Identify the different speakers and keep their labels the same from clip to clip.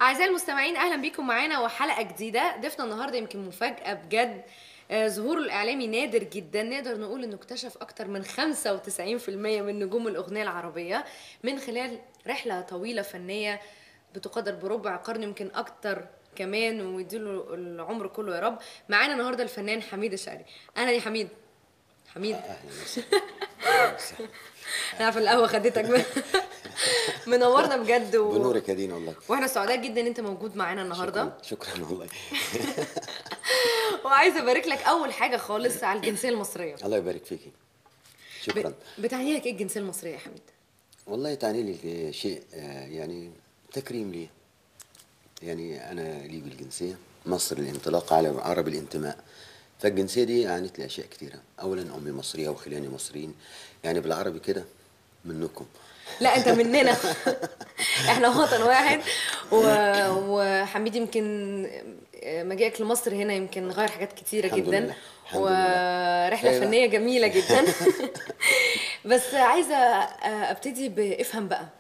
Speaker 1: أعزائي المستمعين أهلا بيكم معانا وحلقة جديدة ضيفنا النهاردة يمكن مفاجأة بجد آه، ظهوره الإعلامي نادر جدا نقدر نقول إنه اكتشف أكتر من 95% من نجوم الأغنية العربية من خلال رحلة طويلة فنية بتقدر بربع قرن يمكن أكتر كمان ويديله العمر كله يا رب معانا النهارده الفنان حميد الشاعري أهلا يا حميد حميد انا في القهوه خدتك من- منورنا بجد و...
Speaker 2: بنورك يا دينا والله
Speaker 1: واحنا سعداء جدا ان انت موجود معانا النهارده
Speaker 2: شكرا, شكرا والله
Speaker 1: وعايزه ابارك لك اول حاجه خالص على الجنسيه المصريه
Speaker 2: الله يبارك فيكي شكرا
Speaker 1: ب... بتعني لك ايه الجنسيه المصريه يا حميد
Speaker 2: والله تعني لي شيء آه، يعني تكريم لي يعني انا لي بالجنسيه مصر الانطلاق على عرب الانتماء فالجنسيه دي عنت لي اشياء كثيره اولا امي مصريه وخلاني مصريين يعني بالعربي كده منكم
Speaker 1: لا انت مننا احنا وطن واحد و... وحميد يمكن مجيئك لمصر هنا يمكن غير حاجات كتيره
Speaker 2: الحمد
Speaker 1: جدا
Speaker 2: لله، الحمد لله.
Speaker 1: ورحله
Speaker 2: أيوة.
Speaker 1: فنيه جميله جدا بس عايزه ابتدي بافهم بقى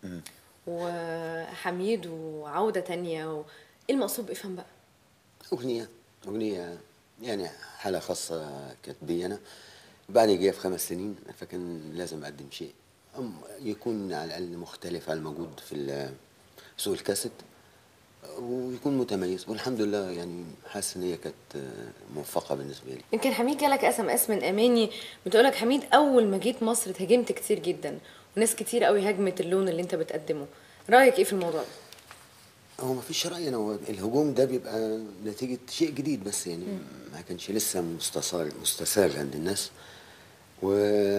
Speaker 1: وحميد وعوده تانية و... ايه المقصود بافهم بقى
Speaker 2: أغنية أغنية يعني حالة خاصة كانت بي أنا بعد جاي في خمس سنين فكان لازم أقدم شيء أم- يكون على الأقل مختلف عن الموجود في ال- سوق الكاسيت ويكون متميز والحمد لله يعني حاسس إن هي كانت موفقة بالنسبة لي
Speaker 1: يمكن حميد جالك اس ام اس من اماني بتقولك حميد اول ما جيت مصر اتهاجمت كتير جدا وناس كتير قوي هاجمت اللون اللي انت بتقدمه رايك ايه في الموضوع ده
Speaker 2: هو ما فيش رأي أنا هو الهجوم ده بيبقى نتيجة شيء جديد بس يعني ما كانش لسه مستساغ مستساغ عند الناس و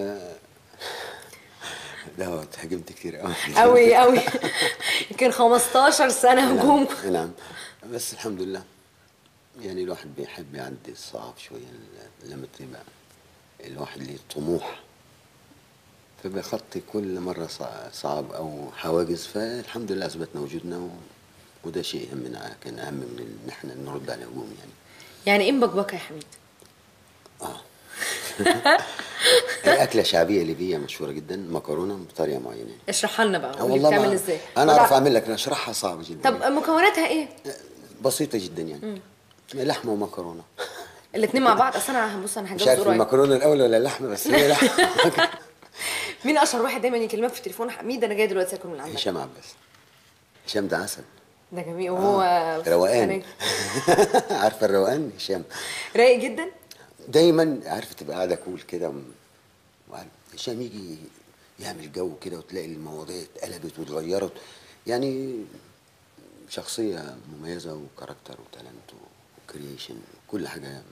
Speaker 2: لا هو اتهاجمت كتير قوي
Speaker 1: قوي قوي يمكن 15 سنه هجوم
Speaker 2: نعم نعم بس الحمد لله يعني الواحد بيحب يعدي الصعب شوية لما تبقى الواحد ليه طموح فبيخطي كل مرة صع- صعب أو حواجز فالحمد لله أثبتنا وجودنا و... وده شيء يهمنا كان أهم من إن إحنا نرد على الهجوم يعني
Speaker 1: يعني ايه مبكبكه يا حميد
Speaker 2: اه هي أكلة شعبية ليبية مشهورة جدا مكرونة بطريقة معينة
Speaker 1: اشرحها لنا بقى
Speaker 2: آه
Speaker 1: قولي
Speaker 2: والله
Speaker 1: بتعمل
Speaker 2: ما
Speaker 1: ازاي
Speaker 2: أنا
Speaker 1: طب-
Speaker 2: أعرف أعمل لك أشرحها صعب جدا
Speaker 1: طب مكوناتها ايه
Speaker 2: بسيطة جدا يعني لحمة ومكرونة
Speaker 1: الاتنين مع بعض اصل انا بص انا
Speaker 2: مش
Speaker 1: هتجوز
Speaker 2: عارف
Speaker 1: قريب
Speaker 2: المكرونة الأول ولا اللحمة بس هي لحمة
Speaker 1: مين اشهر واحد دايما يكلمك في التليفون حميد انا جاي دلوقتي اكل من عندك
Speaker 2: هشام عباس هشام ده عسل
Speaker 1: ده جميل وهو
Speaker 2: روقان عارفه الروقان هشام
Speaker 1: رايق جدا
Speaker 2: دايما عارفه تبقى قاعده كول كده م- وعارف- هشام يجي يعمل جو كده وتلاقي المواضيع اتقلبت واتغيرت يعني شخصيه مميزه وكاركتر وتالنت وكرييشن كل حاجه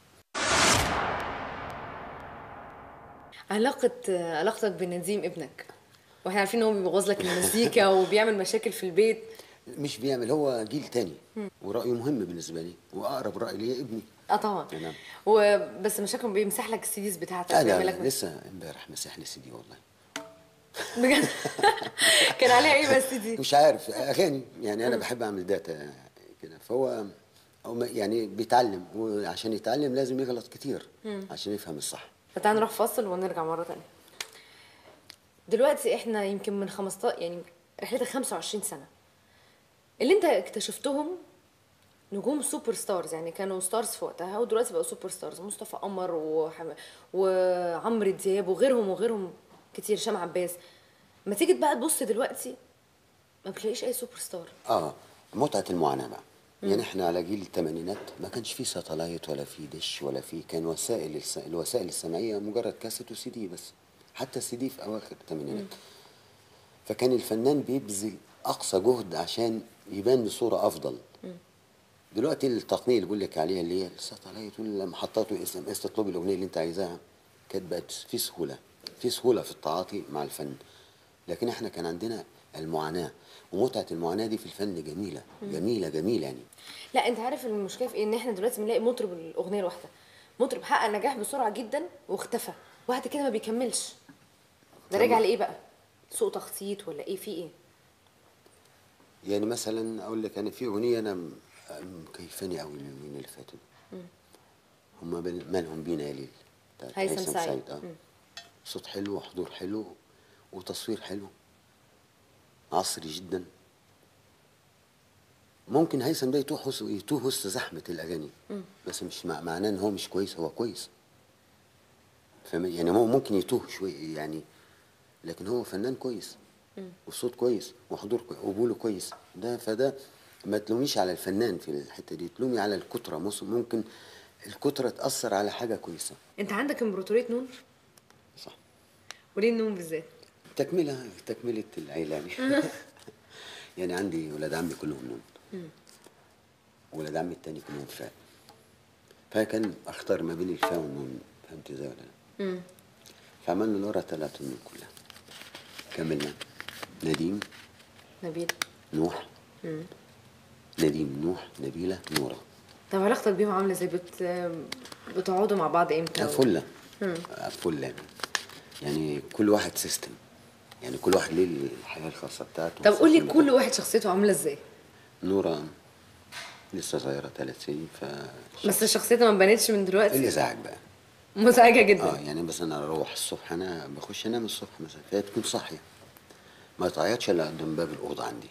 Speaker 1: علاقة علاقتك بنديم ابنك واحنا عارفين ان هو بيبوظ لك المزيكا وبيعمل مشاكل في البيت
Speaker 2: مش بيعمل هو جيل تاني ورايه مهم بالنسبه لي واقرب راي ليا ابني
Speaker 1: اه طبعا
Speaker 2: نعم.
Speaker 1: وبس مشاكل بيمسح لك السيديز بتاعتك
Speaker 2: انا
Speaker 1: بيعمل لك
Speaker 2: لسه امبارح مسح لي سي دي والله
Speaker 1: بجد كان عليها ايه بس دي
Speaker 2: مش عارف اغاني يعني انا بحب اعمل داتا كده فهو هو ما- يعني بيتعلم وعشان يتعلم لازم يغلط كتير عشان يفهم الصح
Speaker 1: فتعال نروح فاصل ونرجع مرة تانية دلوقتي احنا يمكن من 15 يعني رحلتك 25 سنة اللي انت اكتشفتهم نجوم سوبر ستارز يعني كانوا ستارز في وقتها ودلوقتي بقوا سوبر ستارز مصطفى قمر وحم... وعمرو دياب وغيرهم وغيرهم كتير هشام عباس ما تيجي بقى تبص دلوقتي ما بتلاقيش اي سوبر ستار
Speaker 2: اه متعه المعاناه بقى يعني احنا على جيل الثمانينات ما كانش في ساتلايت ولا في دش ولا في كان وسائل الس... الوسائل السمعيه مجرد كاسيت وسي دي بس حتى السي دي في اواخر الثمانينات فكان الفنان بيبذل اقصى جهد عشان يبان بصوره افضل دلوقتي التقنيه اللي بقول لك عليها اللي هي الساتلايت والمحطات واس ام اس تطلبي الاغنيه اللي انت عايزاها كانت بقت في سهوله في سهوله في التعاطي مع الفن لكن احنا كان عندنا المعاناه ومتعه المعاناه دي في الفن جميله جميله جميله يعني
Speaker 1: لا انت عارف المشكله في ايه ان احنا دلوقتي بنلاقي مطرب الاغنيه الواحده مطرب حقق نجاح بسرعه جدا واختفى واحد كده ما بيكملش ده راجع لايه بقى سوء تخطيط ولا ايه في ايه
Speaker 2: يعني مثلا اقول لك انا في اغنيه انا م- مكيفاني قوي اليومين اللي فاتوا هم بل- مالهم بينا يا ليل بتاعت
Speaker 1: هيثم سعيد.
Speaker 2: اه صوت حلو وحضور حلو وتصوير حلو عصري جدا ممكن هيثم ده يتوه وسط يتوه وسط زحمه الاغاني بس مش مع- معناه ان هو مش كويس هو كويس فاهم يعني هو ممكن يتوه شويه يعني لكن هو فنان كويس والصوت كويس وحضور كويس وقبوله كويس ده فده ما تلوميش على الفنان في الحته دي تلومي على الكتره مس- ممكن الكتره تاثر على حاجه كويسه
Speaker 1: انت عندك امبراطوريه نون
Speaker 2: صح
Speaker 1: وليه النون بالذات
Speaker 2: تكمله تكمله العيله يعني يعني عندي ولاد عمي كلهم نون ولاد عمي التاني كلهم فاء فكان اختار ما بين الفاء والنون فهمت ازاي ولا لا؟ فعملنا الورقه ثلاث النون كلها كملنا نديم
Speaker 1: نبيل
Speaker 2: نوح نديم نوح نبيله نوره
Speaker 1: طب علاقتك بيهم عامله ازاي بت... بتقعدوا مع بعض امتى
Speaker 2: فله فله يعني يعني كل واحد سيستم يعني كل واحد ليه الحياه الخاصه بتاعته
Speaker 1: طب قول لي
Speaker 2: والسيستم
Speaker 1: كل واحد شخصيته عامله ازاي
Speaker 2: نورة لسه صغيرة ثلاث سنين ف
Speaker 1: بس شخصيتها ما بانتش من دلوقتي
Speaker 2: الإزعاج بقى
Speaker 1: مزعجه جدا
Speaker 2: اه يعني بس أنا أروح الصبح أنا بخش أنام الصبح مثلا فهي تكون صاحية ما تعيطش إلا قدام باب الأوضة عندي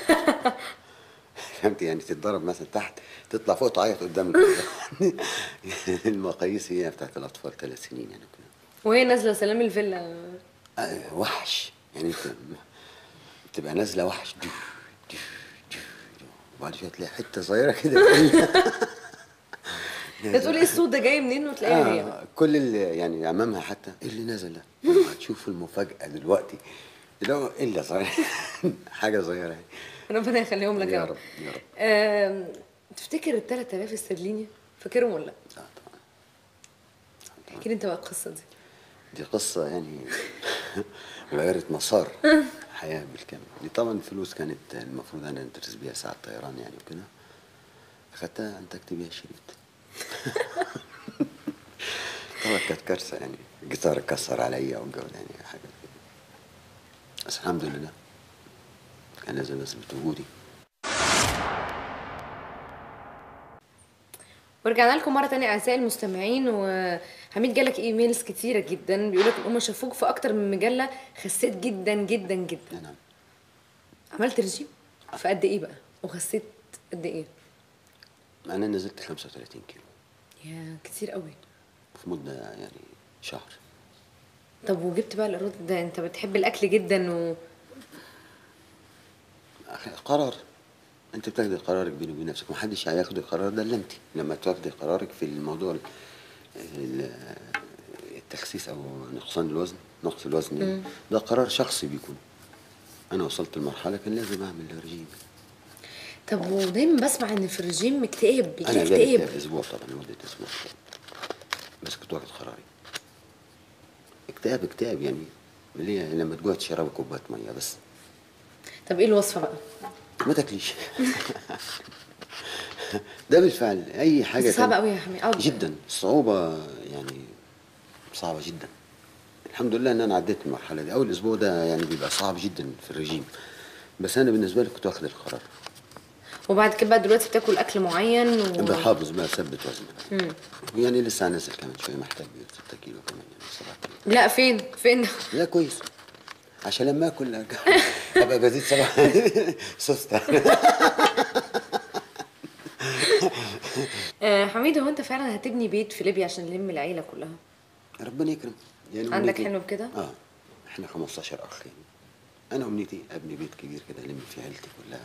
Speaker 2: فهمت يعني تتضرب مثلا تحت تطلع فوق تعيط قدام الأوضة المقاييس هي بتاعت الأطفال ثلاث سنين يعني كده
Speaker 1: وهي نازله سلام الفيلا
Speaker 2: آه وحش يعني انت بتبقى نازله وحش دو دو دو دو. وبعد شويه تلاقي حته صغيره كده
Speaker 1: بتقول ايه الصوت ده جاي منين وتلاقيها هي
Speaker 2: آه كل اللي يعني عمامها حتى ايه اللي نزل ده؟ لما هتشوف المفاجاه دلوقتي اللي هو الا صغير حاجه صغيره يعني
Speaker 1: ربنا يخليهم لك
Speaker 2: يا
Speaker 1: يا
Speaker 2: رب، يا رب.
Speaker 1: آم، تفتكر ال 3000 استرليني فاكرهم ولا لا؟
Speaker 2: لا طبعا
Speaker 1: احكي لي انت بقى القصه دي
Speaker 2: دي قصه يعني غيرت مسار الحياه بالكامل دي طبعا فلوس كانت المفروض انا ادرس بيها ساعه طيران يعني وكده اخدتها انتجت بيها شريط طبعا كانت كارثه يعني الجيتار اتكسر عليا والجو ده يعني حاجه كده بس الحمد لله كان لازم اثبت وجودي
Speaker 1: ورجعنا لكم مره تانية اعزائي المستمعين وحميد جالك ايميلز كتيره جدا بيقول لك هم شافوك في اكتر من مجله خسيت جدا جدا جدا
Speaker 2: انا
Speaker 1: عملت رجيم في قد ايه بقى وخسيت قد ايه
Speaker 2: انا نزلت 35 كيلو
Speaker 1: يا كتير قوي
Speaker 2: في مده يعني شهر
Speaker 1: طب وجبت بقى الاراد ده انت بتحب الاكل جدا و
Speaker 2: أخ- قرار انت بتاخدي قرارك بيني وبين نفسك محدش هياخد القرار ده الا انت لما تاخدي قرارك في الموضوع ال- ال- التخسيس او نقصان الوزن نقص الوزن يعني ده قرار شخصي بيكون انا وصلت لمرحله كان لازم اعمل رجيم
Speaker 1: طب ودايما بسمع ان في الرجيم اكتئاب بيجي
Speaker 2: انا جالي
Speaker 1: اكتئاب
Speaker 2: اكتئاب اسبوع طبعا لمده اسبوع بس كنت واخد قراري اكتئاب اكتئاب يعني اللي هي لما تجوع تشرب كوبايه ميه بس
Speaker 1: طب ايه الوصفه بقى
Speaker 2: ما تاكليش ده بالفعل اي حاجه
Speaker 1: بس صعبة
Speaker 2: كان-
Speaker 1: أوي يا حمي، أوي.
Speaker 2: جدا الصعوبه يعني صعبه جدا الحمد لله ان انا عديت المرحله دي اول اسبوع ده يعني بيبقى صعب جدا في الرجيم بس انا بالنسبه لي كنت واخد القرار
Speaker 1: وبعد كده بقى دلوقتي بتاكل اكل معين و...
Speaker 2: بحافظ بقى اثبت وزني يعني لسه هنزل كمان شويه محتاج 6 كيلو كمان يعني 7 كيلو
Speaker 1: لا فين فين
Speaker 2: لا كويس عشان لما اكل أرجع- ابقى بزيد سبعة سوست
Speaker 1: آه حميد هو انت فعلا هتبني بيت في ليبيا عشان نلم العيله كلها
Speaker 2: ربنا يكرم يعني
Speaker 1: عندك
Speaker 2: أمنيتي-
Speaker 1: حلم بكده؟
Speaker 2: اه احنا 15 اخ يعني انا امنيتي ابني بيت كبير كده الم فيه عيلتي كلها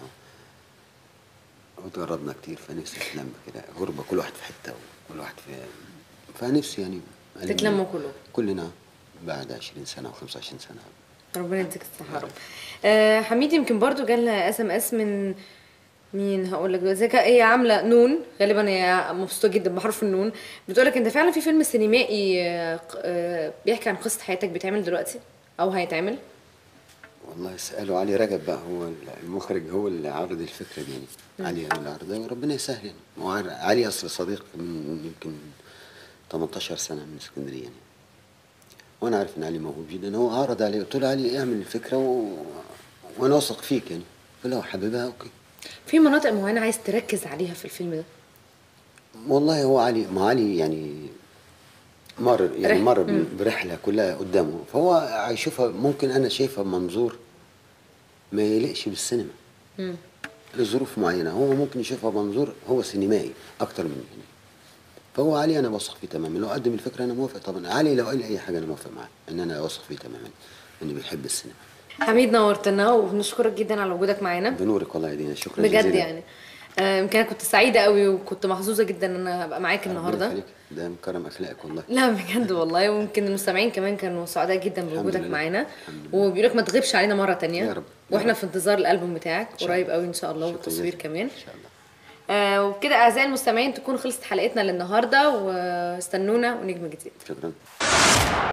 Speaker 2: وتجربنا كتير فنفسي اتلم كده غربه كل واحد في حته وكل واحد في فنفسي يعني ألم-
Speaker 1: تتلموا كلكم.
Speaker 2: كلنا بعد 20 سنه و25 سنه
Speaker 1: ربنا يديك الصحه يا رب آه حميد يمكن برضو جالنا اس ام اس من مين هقول لك دلوقتي كا- هي عامله نون غالبا هي مبسوطه جدا بحرف النون بتقول لك انت فعلا في فيلم سينمائي آه، ق- آه، بيحكي عن قصه حياتك بيتعمل دلوقتي او هيتعمل
Speaker 2: والله اسالوا علي رجب بقى هو المخرج هو اللي عرض الفكره دي يعني علي هو اللي عرضها وربنا يسهل يعني هو عر- علي اصل صديق من يمكن 18 سنه من اسكندريه يعني وانا عارف ان علي موهوب جدا هو عرض علي قلت له علي اعمل الفكره و... وانا واثق فيك يعني فلو حاببها اوكي
Speaker 1: في مناطق معينه عايز تركز عليها في الفيلم ده
Speaker 2: والله هو علي ما علي يعني مر يعني
Speaker 1: رحلة.
Speaker 2: مر برحله كلها قدامه فهو هيشوفها ممكن انا شايفها بمنظور ما يليقش بالسينما لظروف معينه هو ممكن يشوفها بمنظور هو سينمائي اكتر من هنا فهو علي انا بثق فيه تماما لو قدم الفكره انا موافق طبعا علي لو قال لي اي حاجه انا موافق معاه ان انا واثق فيه تماما انه بيحب السينما
Speaker 1: حميد نورتنا وبنشكرك جدا على وجودك معانا
Speaker 2: بنورك والله يا دينا شكرا
Speaker 1: بجد
Speaker 2: جزيلا.
Speaker 1: يعني آه، يمكن انا كنت سعيده قوي وكنت محظوظه جدا ان انا ابقى معاك
Speaker 2: ربنا
Speaker 1: النهارده
Speaker 2: يخليك. ده من كرم اخلاقك والله
Speaker 1: لا بجد والله ويمكن المستمعين كمان كانوا سعداء جدا بوجودك
Speaker 2: لله.
Speaker 1: معانا
Speaker 2: الحمد لله.
Speaker 1: وبيقول لك ما تغيبش علينا مره تانية
Speaker 2: يا رب. يا
Speaker 1: واحنا
Speaker 2: رب.
Speaker 1: في انتظار الالبوم بتاعك
Speaker 2: شاء
Speaker 1: قريب
Speaker 2: الله.
Speaker 1: قوي ان شاء الله
Speaker 2: شكراً
Speaker 1: والتصوير
Speaker 2: جزيلا.
Speaker 1: كمان
Speaker 2: ان شاء الله
Speaker 1: آه وبكده اعزائي المستمعين تكون خلصت حلقتنا للنهارده واستنونا ونجم جديد
Speaker 2: شكرا